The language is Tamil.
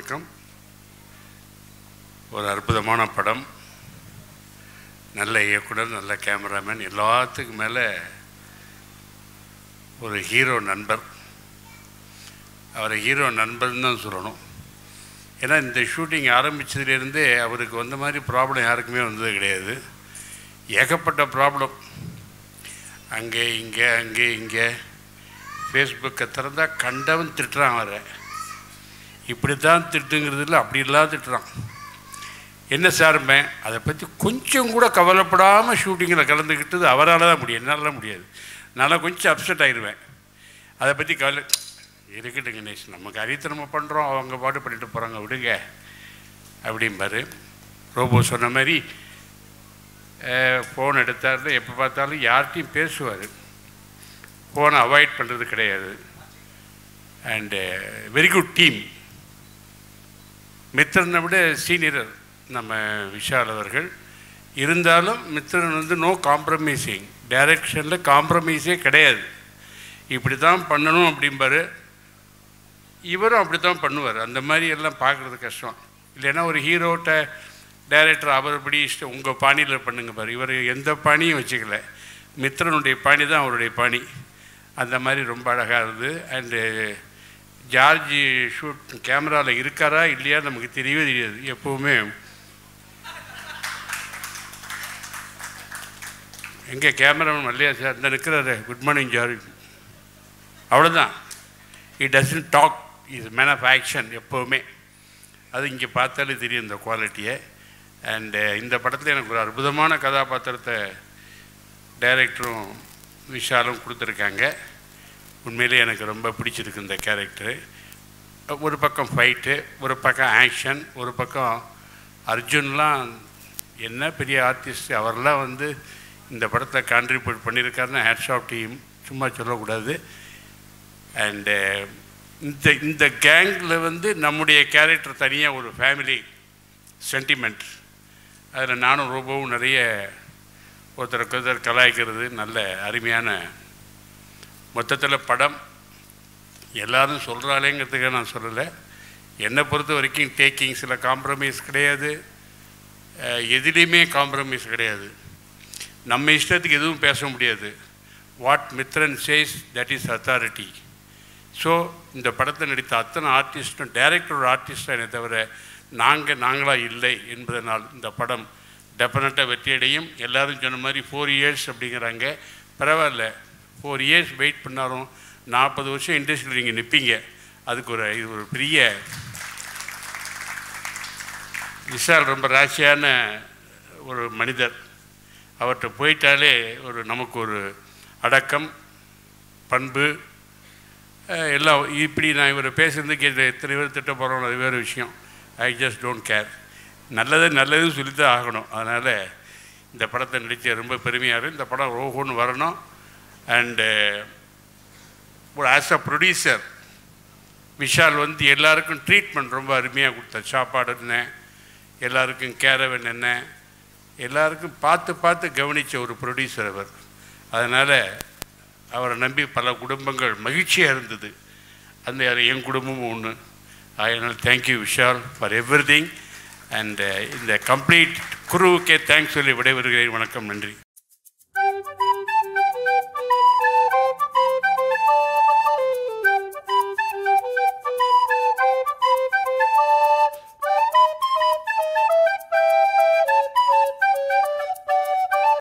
வணக்கம் ஒரு அற்புதமான படம் நல்ல இயக்குனர் நல்ல கேமராமேன் எல்லாத்துக்கும் மேலே ஒரு ஹீரோ நண்பர் அவரை ஹீரோ நண்பர்னு தான் சொல்லணும் ஏன்னா இந்த ஷூட்டிங் ஆரம்பித்ததுலேருந்தே அவருக்கு வந்த மாதிரி ப்ராப்ளம் யாருக்குமே வந்தது கிடையாது ஏகப்பட்ட ப்ராப்ளம் அங்கே இங்கே அங்கே இங்கே ஃபேஸ்புக்கை திறந்தால் கண்டவன் திட்டுறான் அவரை இப்படி தான் திட்டுங்கிறது இல்லை அப்படி இல்லாத திட்டுறான் என்ன சார்பேன் அதை பற்றி கொஞ்சம் கூட கவலைப்படாமல் ஷூட்டிங்கில் கலந்துக்கிட்டது அவரால் தான் முடியும் என்னால் முடியாது நான் கொஞ்சம் அப்செட் ஆயிடுவேன் அதை பற்றி கவலை இருக்கட்டும் கணேஷ் நமக்கு அறித்தனமா பண்ணுறோம் அவங்க பாட்டு பண்ணிட்டு போகிறாங்க விடுங்க அப்படிம்பாரு ரோபோ சொன்ன மாதிரி ஃபோன் எடுத்தார் எப்போ பார்த்தாலும் யார்கிட்டையும் பேசுவார் ஃபோனை அவாய்ட் பண்ணுறது கிடையாது அண்டு வெரி குட் டீம் மித்திரனை விட சீனியர் நம்ம விஷால் அவர்கள் இருந்தாலும் மித்திரன் வந்து நோ காம்ப்ரமைசிங் டைரக்ஷனில் காம்ப்ரமைஸே கிடையாது இப்படி தான் பண்ணணும் அப்படிம்பாரு இவரும் அப்படி தான் பண்ணுவார் அந்த மாதிரி எல்லாம் பார்க்குறது கஷ்டம் இல்லைன்னா ஒரு ஹீரோட்ட டைரக்டர் அவர்படி இஷ்டம் உங்கள் பாணியில் பண்ணுங்க பாரு இவர் எந்த பாணியும் வச்சுக்கல மித்திரனுடைய பாணி தான் அவருடைய பாணி அந்த மாதிரி ரொம்ப அழகாக இருந்தது அண்டு ஜார்ஜ் ஷூட் கேமராவில் இருக்காரா இல்லையா நமக்கு தெரியவே தெரியாது எப்போவுமே எங்கே கேமராமேன் மல்லையா சார் இந்த நிற்கிறாரு குட் மார்னிங் ஜார்ஜ் அவ்வளோதான் it doesn't talk is man of action எப்போவுமே அது இங்கே பார்த்தாலே தெரியும் இந்த குவாலிட்டியை அண்டு இந்த படத்தில் எனக்கு ஒரு அற்புதமான கதாபாத்திரத்தை டைரக்டரும் விஷாலும் கொடுத்துருக்காங்க உண்மையிலே எனக்கு ரொம்ப பிடிச்சிருக்கு இந்த கேரக்டரு ஒரு பக்கம் ஃபைட்டு ஒரு பக்கம் ஆக்ஷன் ஒரு பக்கம் அர்ஜுன்லாம் என்ன பெரிய ஆர்டிஸ்ட் அவரெல்லாம் வந்து இந்த படத்தை கான்ட்ரிபியூட் பண்ணியிருக்காருன்னா ஹேட்ஸ் ஆஃப் டீம் சும்மா சொல்லக்கூடாது அண்டு இந்த இந்த கேங்கில் வந்து நம்முடைய கேரக்டர் தனியாக ஒரு ஃபேமிலி சென்டிமெண்ட் அதில் நானும் ரொம்பவும் நிறைய ஒருத்தருக்கு ஒருத்தர் கலாய்க்கிறது நல்ல அருமையான மொத்தத்தில் படம் எல்லாரும் சொல்கிறாளேங்கிறதுக்காக நான் சொல்லலை என்னை பொறுத்த வரைக்கும் டேக்கிங்ஸில் காம்ப்ரமைஸ் கிடையாது அஹ், எதுலேயுமே காம்ப்ரமைஸ் கிடையாது நம்ம இஷ்டத்துக்கு எதுவும் பேச முடியாது what Mithran says that is authority so இந்த படத்தை நடித்த அத்தனை ஆர்டிஸ்ட்டும் டைரக்டர் ஒரு ஆர்டிஸ்டாக தவிர நாங்கள் நாங்களாக இல்லை என்பதனால் இந்த படம் டெஃபினட்டாக வெற்றியடையும் எல்லாரும் சொன்ன மாதிரி ஃபோர் இயர்ஸ் அப்படிங்கிறாங்க பரவாயில்ல ஃபோர் இயர்ஸ் வெயிட் பண்ணாலும் நாற்பது வருஷம் இண்டஸ்ட்ரியில் நீங்கள் நிற்பீங்க அதுக்கு ஒரு இது ஒரு பெரிய விஷால் ரொம்ப ராசியான ஒரு மனிதர் அவர்கிட்ட போயிட்டாலே ஒரு நமக்கு ஒரு அடக்கம் பண்பு அஹ், எல்லாம் இப்படி நான் இவரை பேசுறது கேட்டு எத்தனை பேர் திட்ட போகிறோம் அது வேறு விஷயம் ஐ ஜஸ்ட் டோன்ட் கேர் நல்லது நல்லதுன்னு சொல்லித்தான் ஆகணும் அதனால் இந்த படத்தை நடித்த ரொம்ப பெருமையாக இருக்கு. இந்த படம் ரோஹோன்னு வரணும் அண்டு ஒரு ஆஸ் அ ப்ரொடியூசர் விஷால் வந்து எல்லாருக்கும் ட்ரீட்மெண்ட் ரொம்ப அருமையாக கொடுத்தார் சாப்பாடு என்ன எல்லாருக்கும் கேரவன் என்ன எல்லாருக்கும் பார்த்து பார்த்து கவனித்த ஒரு ப்ரொடியூசர் அவர் அதனால் அவரை நம்பி பல குடும்பங்கள் மகிழ்ச்சியாக இருந்தது அந்த என் குடும்பமும் ஒன்று அதனால் thank you Vishal for everything and இந்த கம்ப்ளீட் குருவுக்கே தேங்க்ஸ் சொல்லி விடைபெறுகிறேன் வணக்கம் நன்றி